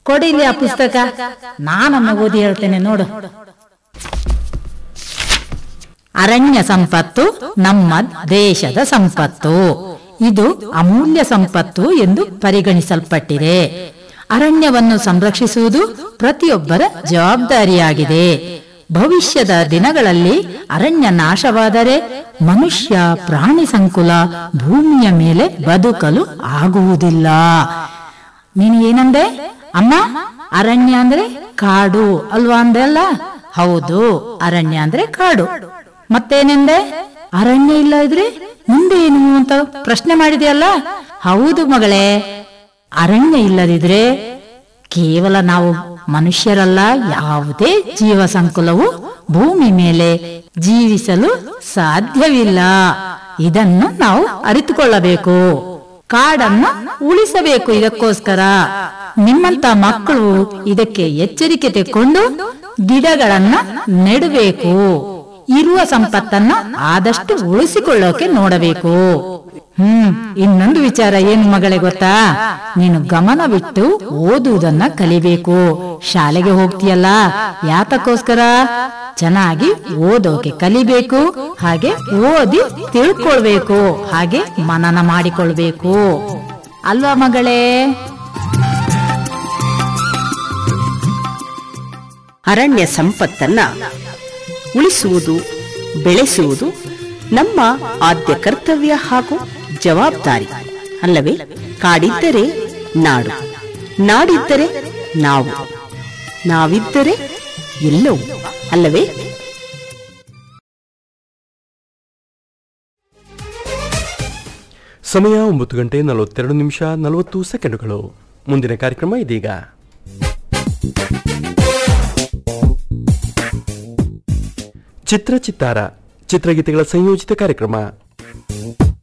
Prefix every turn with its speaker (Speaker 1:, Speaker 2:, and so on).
Speaker 1: ಕೊಡಿಲಿ ಆ ಪುಸ್ತಕ ನಾನೊಮ್ಮೆ ಓದಿ ಹೇಳ್ತೇನೆ ನೋಡು ಅರಣ್ಯ ಸಂಪತ್ತು ನಮ್ಮ ದೇಶದ ಸಂಪತ್ತು ಇದು ಅಮೂಲ್ಯ ಸಂಪತ್ತು ಎಂದು ಪರಿಗಣಿಸಲ್ಪಟ್ಟಿದೆ ಅರಣ್ಯವನ್ನು ಸಂರಕ್ಷಿಸುವುದು ಪ್ರತಿಯೊಬ್ಬರ ಜವಾಬ್ದಾರಿಯಾಗಿದೆ ಭವಿಷ್ಯದ ದಿನಗಳಲ್ಲಿ ಅರಣ್ಯ ನಾಶವಾದರೆ ಮನುಷ್ಯ ಪ್ರಾಣಿ ಸಂಕುಲ ಭೂಮಿಯ ಮೇಲೆ ಬದುಕಲು ಆಗುವುದಿಲ್ಲ ನೀನು ಏನಂದೆ ಅಮ್ಮ ಅರಣ್ಯ ಅಂದ್ರೆ ಕಾಡು ಅಲ್ವಾ ಅಂದೆ ಅಲ್ಲ ಹೌದು ಅರಣ್ಯ ಅಂದ್ರೆ ಕಾಡು ಮತ್ತೇನೆಂದೆ ಅರಣ್ಯ ಇಲ್ಲ ಇದ್ರೆ ಮುಂದೆ ಏನು ಅಂತ ಪ್ರಶ್ನೆ ಮಾಡಿದೆಯಲ್ಲ ಹೌದು ಮಗಳೇ ಅರಣ್ಯ ಇಲ್ಲದಿದ್ರೆ ಕೇವಲ ನಾವು ಮನುಷ್ಯರಲ್ಲ ಯಾವುದೇ ಜೀವ ಸಂಕುಲವು ಭೂಮಿ ಮೇಲೆ ಜೀವಿಸಲು ಸಾಧ್ಯವಿಲ್ಲ ಇದನ್ನು ನಾವು ಅರಿತುಕೊಳ್ಳಬೇಕು ಕಾಡನ್ನ ಉಳಿಸಬೇಕು ಇದಕ್ಕೋಸ್ಕರ ನಿಮ್ಮಂತ ಮಕ್ಕಳು ಇದಕ್ಕೆ ಎಚ್ಚರಿಕೆ ತೆಕ್ಕೊಂಡು ಗಿಡಗಳನ್ನ ನೆಡಬೇಕು ಇರುವ ಸಂಪತ್ತನ್ನ ಆದಷ್ಟು ಉಳಿಸಿಕೊಳ್ಳೋಕೆ ನೋಡಬೇಕು ಹ್ಮ್ ಇನ್ನೊಂದು ವಿಚಾರ ಏನು ಮಗಳೇ ಗೊತ್ತಾ ನೀನು ಗಮನವಿಟ್ಟು ಓದುವುದನ್ನ ಕಲಿಬೇಕು ಶಾಲೆಗೆ ಹೋಗ್ತೀಯಲ್ಲ ಯಾತಕ್ಕೋಸ್ಕರ ಚೆನ್ನಾಗಿ ಓದೋಕೆ ಕಲಿಬೇಕು ಹಾಗೆ ಓದಿ ತಿಳ್ಕೊಳ್ಬೇಕು ಹಾಗೆ ಮನನ ಮಾಡಿಕೊಳ್ಬೇಕು ಅಲ್ವಾ ಮಗಳೇ
Speaker 2: ಅರಣ್ಯ ಸಂಪತ್ತನ್ನ ಉಳಿಸುವುದು ಬೆಳೆಸುವುದು ನಮ್ಮ ಆದ್ಯ ಕರ್ತವ್ಯ ಹಾಗೂ ಜವಾಬ್ದಾರಿ ಅಲ್ಲವೇ ಕಾಡಿದ್ದರೆ ನಾಡು ನಾಡಿದ್ದರೆ ನಾವು ನಾವಿದ್ದರೆ ಎಲ್ಲವೂ ಅಲ್ಲವೇ
Speaker 3: ಸಮಯ ಒಂಬತ್ತು ಗಂಟೆ ನಲವತ್ತೆರಡು ನಿಮಿಷ ನಲವತ್ತು ಸೆಕೆಂಡುಗಳು ಮುಂದಿನ ಕಾರ್ಯಕ್ರಮ ಇದೀಗ ಚಿತ್ರ ಚಿತ್ತಾರ ಚಿತ್ರಗೀತೆಗಳ ಸಂಯೋಜಿತ ಕಾರ್ಯಕ್ರಮ